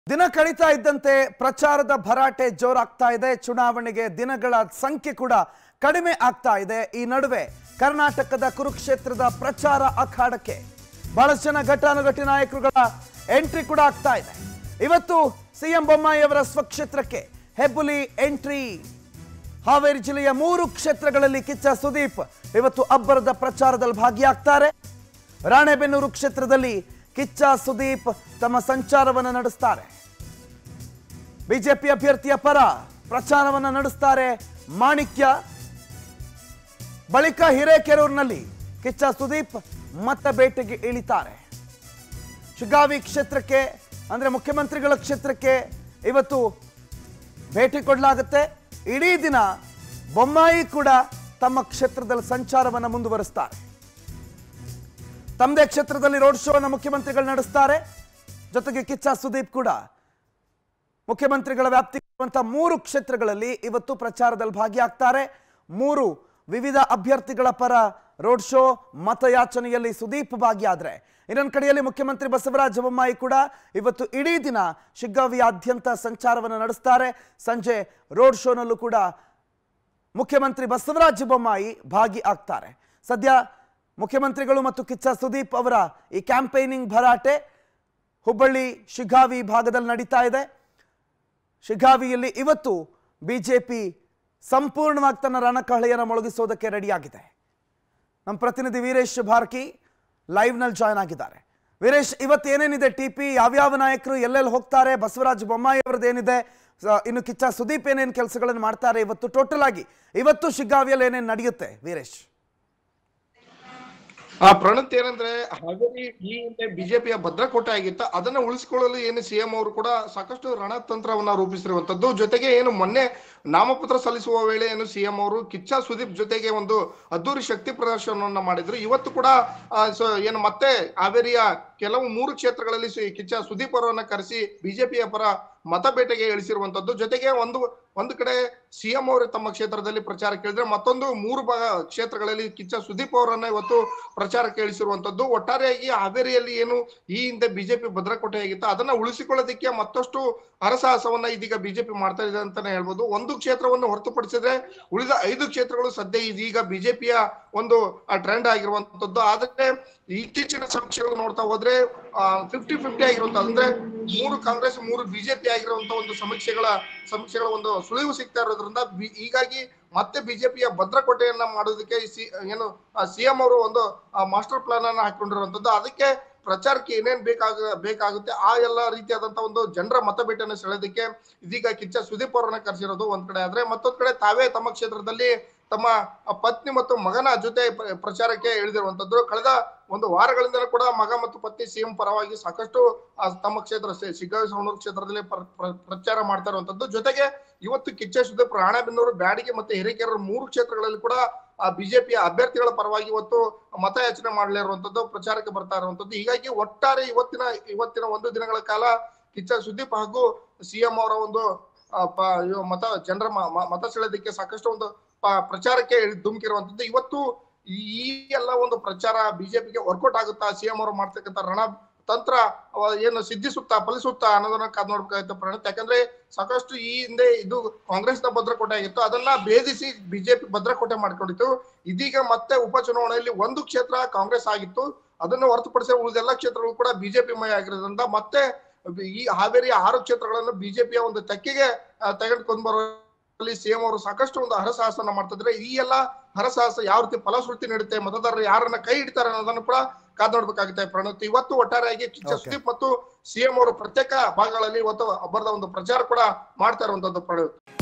ದಿನ ಕಳೀತಾ ಇದ್ದಂತೆ ಪ್ರಚಾರದ ಭರಾಟೆ ಜೋರಾಗ್ತಾ ಇದೆ ಚುನಾವಣೆಗೆ ದಿನಗಳ ಸಂಖ್ಯೆ ಕೂಡ ಕಡಿಮೆ ಆಗ್ತಾ ಇದೆ ಈ ನಡುವೆ ಕರ್ನಾಟಕದ ಕುರುಕ್ಷೇತ್ರದ ಪ್ರಚಾರ ಅಖಾಡಕ್ಕೆ ಬಹಳಷ್ಟು ಜನ ಘಟಾನುಘಟಿ ನಾಯಕರುಗಳ ಎಂಟ್ರಿ ಕೂಡ ಆಗ್ತಾ ಇದೆ ಇವತ್ತು ಸಿಎಂ ಬೊಮ್ಮಾಯಿ ಅವರ ಸ್ವಕ್ಷೇತ್ರಕ್ಕೆ ಹೆಬ್ಬುಲಿ ಎಂಟ್ರಿ ಹಾವೇರಿ ಜಿಲ್ಲೆಯ ಮೂರು ಕ್ಷೇತ್ರಗಳಲ್ಲಿ ಕಿಚ್ಚ ಸುದೀಪ್ ಇವತ್ತು ಅಬ್ಬರದ ಪ್ರಚಾರದಲ್ಲಿ ಭಾಗಿಯಾಗ್ತಾರೆ ರಾಣೆಬೆನ್ನೂರು ಕ್ಷೇತ್ರದಲ್ಲಿ ಕಿಚ್ಚ ಸುದೀಪ್ ತಮ್ಮ ಸಂಚಾರವನ್ನು ನಡೆಸ್ತಾರೆ ಬಿಜೆಪಿ ಅಭ್ಯರ್ಥಿಯ ಪರ ಪ್ರಚಾರವನ್ನು ನಡೆಸ್ತಾರೆ ಮಾಣಿಕ್ಯ ಬಳಿಕ ಹಿರೇಕೆರೂರಿನಲ್ಲಿ ಕಿಚ್ಚ ಸುದೀಪ್ ಮತ ಬೇಟೆಗೆ ಇಳಿತಾರೆ ಶಿಗಾವಿ ಕ್ಷೇತ್ರಕ್ಕೆ ಅಂದ್ರೆ ಮುಖ್ಯಮಂತ್ರಿಗಳ ಕ್ಷೇತ್ರಕ್ಕೆ ಇವತ್ತು ಭೇಟಿ ಕೊಡಲಾಗುತ್ತೆ ಇಡೀ ದಿನ ಬೊಮ್ಮಾಯಿ ಕೂಡ ತಮ್ಮ ಕ್ಷೇತ್ರದಲ್ಲಿ ಸಂಚಾರವನ್ನು ಮುಂದುವರಿಸ್ತಾರೆ ತಮ್ಮದೇ ಕ್ಷೇತ್ರದಲ್ಲಿ ರೋಡ್ ಶೋ ಅನ್ನು ಮುಖ್ಯಮಂತ್ರಿಗಳು ನಡೆಸ್ತಾರೆ ಜೊತೆಗೆ ಕಿಚ್ಚ ಸುದೀಪ್ ಕೂಡ ಮುಖ್ಯಮಂತ್ರಿಗಳ ವ್ಯಾಪ್ತಿ ಇರುವಂತಹ ಮೂರು ಕ್ಷೇತ್ರಗಳಲ್ಲಿ ಇವತ್ತು ಪ್ರಚಾರದಲ್ಲಿ ಭಾಗಿಯಾಗ್ತಾರೆ ಮೂರು ವಿವಿಧ ಅಭ್ಯರ್ಥಿಗಳ ಪರ ರೋಡ್ ಶೋ ಮತಯಾಚನೆಯಲ್ಲಿ ಸುದೀಪ್ ಭಾಗಿಯಾದ್ರೆ ಇನ್ನೊಂದು ಕಡೆಯಲ್ಲಿ ಮುಖ್ಯಮಂತ್ರಿ ಬಸವರಾಜ ಬೊಮ್ಮಾಯಿ ಕೂಡ ಇವತ್ತು ಇಡೀ ದಿನ ಶಿಗ್ಗಾವಿಯಾದ್ಯಂತ ಸಂಚಾರವನ್ನು ನಡೆಸ್ತಾರೆ ಸಂಜೆ ರೋಡ್ ಶೋನಲ್ಲೂ ಕೂಡ ಮುಖ್ಯಮಂತ್ರಿ ಬಸವರಾಜ ಬೊಮ್ಮಾಯಿ ಭಾಗಿ ಆಗ್ತಾರೆ ಸದ್ಯ ಮುಖ್ಯಮಂತ್ರಿಗಳು ಮತ್ತು ಕಿಚ್ಚ ಸುದೀಪ್ ಅವರ ಈ ಕ್ಯಾಂಪೇನಿಂಗ್ ಭರಾಟೆ ಹುಬ್ಬಳ್ಳಿ ಶಿಗ್ಗಾವಿ ಭಾಗದಲ್ಲಿ ನಡೀತಾ ಇದೆ ಶಿಗ್ಗಾವಿಯಲ್ಲಿ ಇವತ್ತು ಬಿಜೆಪಿ ಸಂಪೂರ್ಣವಾಗಿ ತನ್ನ ರಣಕಹಳೆಯನ್ನು ಮೊಳಗಿಸೋದಕ್ಕೆ ರೆಡಿಯಾಗಿದೆ ನಮ್ಮ ಪ್ರತಿನಿಧಿ ವೀರೇಶ್ ಭಾರ್ಕಿ ಲೈವ್ನಲ್ಲಿ ಜಾಯ್ನ್ ಆಗಿದ್ದಾರೆ ವೀರೇಶ್ ಇವತ್ತು ಏನೇನಿದೆ ಟಿ ಪಿ ಯಾವ್ಯಾವ ನಾಯಕರು ಎಲ್ಲೆಲ್ಲಿ ಹೋಗ್ತಾರೆ ಬಸವರಾಜ ಬೊಮ್ಮಾಯಿ ಅವರದ್ದು ಏನಿದೆ ಸ- ಇನ್ನು ಕಿಚ್ಚ ಸುದೀಪ್ ಏನೇನು ಕೆಲಸಗಳನ್ನು ಮಾಡ್ತಾರೆ ಇವತ್ತು ಟೋಟಲ್ ಆಗಿ ಇವತ್ತು ಶಿಗ್ಗಾವಿಯಲ್ಲಿ ಏನೇನು ನಡೆಯುತ್ತೆ ವೀರೇಶ್ ಆ ಪ್ರಣತ್ ಏನಂದ್ರೆ ಹಾವೇರಿ ಈ ಹಿಂದೆ ಬಿಜೆಪಿಯ ಭದ್ರಕೋಟೆ ಆಗಿತ್ತ ಅದನ್ನ ಉಳಿಸಿಕೊಳ್ಳಲು ಏನು ಸಿಎಂ ಅವರು ಕೂಡ ಸಾಕಷ್ಟು ರಣತಂತ್ರವನ್ನ ರೂಪಿಸಿರುವಂತದ್ದು ಜೊತೆಗೆ ಏನು ಮೊನ್ನೆ ನಾಮಪತ್ರ ಸಲ್ಲಿಸುವ ವೇಳೆ ಏನು ಸಿಎಂ ಅವರು ಕಿಚ್ಚ ಸುದೀಪ್ ಜೊತೆಗೆ ಒಂದು ಅದ್ದೂರಿ ಶಕ್ತಿ ಪ್ರದರ್ಶನವನ್ನ ಮಾಡಿದ್ರು ಇವತ್ತು ಕೂಡ ಆ, ಸೊ ಏನು ಮತ್ತೆ ಹಾವೇರಿಯ ಕೆಲವು ಮೂರು ಕ್ಷೇತ್ರಗಳಲ್ಲಿ ಸಿ- ಕಿಚ್ಚ ಸುದೀಪ್ ಅವರನ್ನ ಕರೆಸಿ ಬಿಜೆಪಿಯ ಪರ ಮತ ಬೇಟೆಗೆ ಇಳಿಸಿರುವಂತದ್ದು ಜೊತೆಗೆ ಒಂದು ಒಂದು ಕಡೆ ಸಿಎಂ ಅವರು ತಮ್ಮ ಕ್ಷೇತ್ರದಲ್ಲಿ ಪ್ರಚಾರಕ್ಕೆ ಇಳಿದ್ರೆ ಮತ್ತೊಂದು ಮೂರು ಭಾಗ ಕ್ಷೇತ್ರಗಳಲ್ಲಿ ಕಿಚ್ಚ ಸುದೀಪ್ ಅವರನ್ನ ಇವತ್ತು ಪ್ರಚಾರಕ್ಕೆ ಇಳಿಸಿರುವಂತದ್ದು ಒಟ್ಟಾರೆಯಾಗಿ ಹಾವೇರಿಯಲ್ಲಿ ಏನು ಈ ಹಿಂದೆ ಬಿಜೆಪಿ ಭದ್ರಕೋಟೆ ಆಗಿತ್ತು ಅದನ್ನ ಉಳಿಸಿಕೊಳ್ಳೋದಕ್ಕೆ ಮತ್ತಷ್ಟು ಹರಸಾಹಸವನ್ನ ಇದೀಗ ಬಿಜೆಪಿ ಮಾಡ್ತಾ ಇದೆ ಅಂತಾನೆ ಹೇಳ್ಬೋದು ಒಂದು ಕ್ಷೇತ್ರವನ್ನು ಹೊರತುಪಡಿಸಿದ್ರೆ ಉಳಿದ ಐದು ಕ್ಷೇತ್ರಗಳು ಸದ್ಯ ಇದೀಗ ಬಿಜೆಪಿಯ ಒಂದು ಟ್ರೆಂಡ್ ಆಗಿರುವಂತದ್ದು ಆದ್ರೆ ಇತ್ತೀಚಿನ ಸಮೀಕ್ಷೆಗಳು ನೋಡ್ತಾ ಹೋದ್ರೆ ಫಿಫ್ಟಿ ಫಿಫ್ಟಿ ಆಗಿರುವಂತ ಅಂದ್ರೆ ಮೂರು ಕಾಂಗ್ರೆಸ್ ಮೂರು ಬಿಜೆಪಿ ಆಗಿರುವಂತ ಒಂದು ಸಮೀಕ್ಷೆಗಳ ಸಮೀಕ್ಷೆಗಳ ಒಂದು ಸುಳಿವು ಸಿಗ್ತಾ ಇರೋದ್ರಿಂದ ಬಿ- ಹೀಗಾಗಿ ಮತ್ತೆ ಬಿಜೆಪಿಯ ಭದ್ರಕೋಟೆಯನ್ನ ಮಾಡೋದಕ್ಕೆ ಈ ಸಿ ಏನು ಸಿಎಂ ಅವರು ಒಂದು ಮಾಸ್ಟರ್ ಪ್ಲಾನ್ ಅನ್ನ ಹಾಕೊಂಡಿರುವಂತದ್ದು ಅದಕ್ಕೆ ಪ್ರಚಾರಕ್ಕೆ ಏನೇನ್ ಬೇಕಾಗ ಬೇಕಾಗುತ್ತೆ ಆ ಎಲ್ಲ ರೀತಿಯಾದಂತ ಒಂದು ಜನರ ಮತಬೇಟೆಯನ್ನು ಸೆಳೆದಕ್ಕೆ ಇದೀಗ ಕಿಚ್ಚ ಸುದೀಪ್ ಅವರನ್ನ ಕರೆಸಿರೋದು ಒಂದ್ ಕಡೆ ಆದ್ರೆ ಮತ್ತೊಂದ್ ಕಡೆ ತಾವೇ ತಮ್ಮ ಕ್ಷೇತ್ರದಲ್ಲಿ ತಮ್ಮ ಪತ್ನಿ ಮತ್ತು ಮಗನ ಜೊತೆ ಪ್ರ- ಪ್ರಚಾರಕ್ಕೆ ಇಳಿದಿರುವಂತದ್ದು ಕಳೆದ ಒಂದು ವಾರಗಳಿಂದಲೂ ಕೂಡ ಮಗ ಮತ್ತು ಪತ್ನಿ ಸಿಎಂ ಪರವಾಗಿ ಸಾಕಷ್ಟು ಆ, ತಮ್ಮ ಕ್ಷೇತ್ರ ಸಿ- ಶಿಗ್ಗಾವಿ ಸವಣೂರು ಕ್ಷೇತ್ರದಲ್ಲಿ ಪ್ರ- ಪ್ರ- ಪ್ರಚಾರ ಮಾಡ್ತಾ ಇರುವಂತದ್ದು ಜೊತೆಗೆ ಇವತ್ತು ಕಿಚ್ಚ ಸುದೀಪ್ ರಾಣೆಬೆನ್ನೂರು ಬ್ಯಾಡಿಗೆ ಮತ್ತೆ ಹಿರೇಕೆರೂರು ಮೂರು ಕ್ಷೇತ್ರಗಳಲ್ಲಿ ಕೂಡ ಆ ಬಿಜೆಪಿಯ ಅಭ್ಯರ್ಥಿಗಳ ಪರವಾಗಿ ಇವತ್ತು ಮತಯಾಚನೆ ಮಾಡಲಿರುವಂತದ್ದು ಪ್ರಚಾರಕ್ಕೆ ಬರ್ತಾ ಇರುವಂತದ್ದು ಹೀಗಾಗಿ ಒಟ್ಟಾರೆ ಇವತ್ತಿನ ಇವತ್ತಿನ ಒಂದು ದಿನಗಳ ಕಾಲ ಕಿಚ್ಚ ಸುದೀಪ್ ಹಾಗೂ ಸಿಎಂ ಅವರ ಒಂದು ಆ, ಪ- ಇವ ಮತ ಜನರ ಮ- ಮ- ಮತ ಸೆಳೆದಕ್ಕೆ ಸಾಕಷ್ಟು ಒಂದು ಪ- ಪ್ರಚಾರಕ್ಕೆ ಇಳ್- ಧುಮುಕಿರುವಂತದ್ದು ಇವತ್ತು ಈ ಈ ಎಲ್ಲ ಒಂದು ಪ್ರಚಾರ ಬಿಜೆಪಿಗೆ ವರ್ಕೌಟ್ ಆಗುತ್ತಾ ಸಿಎಂ ಅವರು ಮಾಡ್ತಕ್ಕಂಥ ರಣ ತಂತ್ರ ಅವ ಏನು ಸಿದ್ಧಿಸುತ್ತಾ ಫಲಿಸುತ್ತಾ ಅನ್ನೋದನ್ನ ಕಾದ್ ನೋಡ್ಬೇಕಾಗುತ್ತೆ ಪ್ರಣತ್ ಯಾಕಂದ್ರೆ ಸಾಕಷ್ಟು ಈ ಹಿಂದೆ ಇದು ಕಾಂಗ್ರೆಸ್ನ ಭದ್ರಕೋಟೆ ಆಗಿತ್ತು ಅದನ್ನ ಭೇದಿಸಿ ಬಿಜೆಪಿ ಭದ್ರಕೋಟೆ ಮಾಡ್ಕೊಂಡಿತ್ತು ಇದೀಗ ಮತ್ತೆ ಉಪಚುನಾವಣೆಯಲ್ಲಿ ಒಂದು ಕ್ಷೇತ್ರ ಕಾಂಗ್ರೆಸ್ ಆಗಿತ್ತು ಅದನ್ನು ಹೊರತುಪಡಿಸಿ ಉಳಿದೆಲ್ಲ ಕ್ಷೇತ್ರಗಳು ಕೂಡ ಬಿಜೆಪಿ ಮಯ ಆಗಿರೋದ್ರಿಂದ ಮತ್ತೆ ಈ ಹಾವೇರಿಯ ಆರು ಕ್ಷೇತ್ರಗಳನ್ನು ಬಿಜೆಪಿಯ ಒಂದು ತೆಕ್ಕೆಗೆ ತೆಗೆದುಕೊಂಡು ಬರುವಲ್ಲಿ ಸಿಎಂ ಅವರು ಸಾಕಷ್ಟು ಒಂದು ಹರಸಾಹಸನ ಮಾಡ್ತಿದ್ರೆ ಈ ಎಲ್ಲ ಹರಸಾಹಸ ಯಾವ ರೀತಿ ಫಲಶ್ರುತಿ ನೀಡುತ್ತೆ ಮತದಾರರು ಯಾರನ್ನ ಕೈ ಹಿಡಿತಾರೆ ಅನ್ನೋದನ್ನು ಕೂಡ ಕಾದ್ ನೋಡ್ಬೇಕಾಗುತ್ತೆ ಪ್ರಣತ್ ಇವತ್ತು ಒಟ್ಟಾರೆಯಾಗಿ ಕಿಚ್ಚ Okay. ಸುದೀಪ್ ಮತ್ತು ಸಿಎಂ ಅವರು ಪ್ರತ್ಯೇಕ ಭಾಗಗಳಲ್ಲಿ ಇವತ್ತು ಒಬ್ಬರದ ಒಂದು ಪ್ರಚಾರ ಕೂಡ ಮಾಡ್ತಾ ಇರುವಂತದ್ದು ಪ್ರಣತ್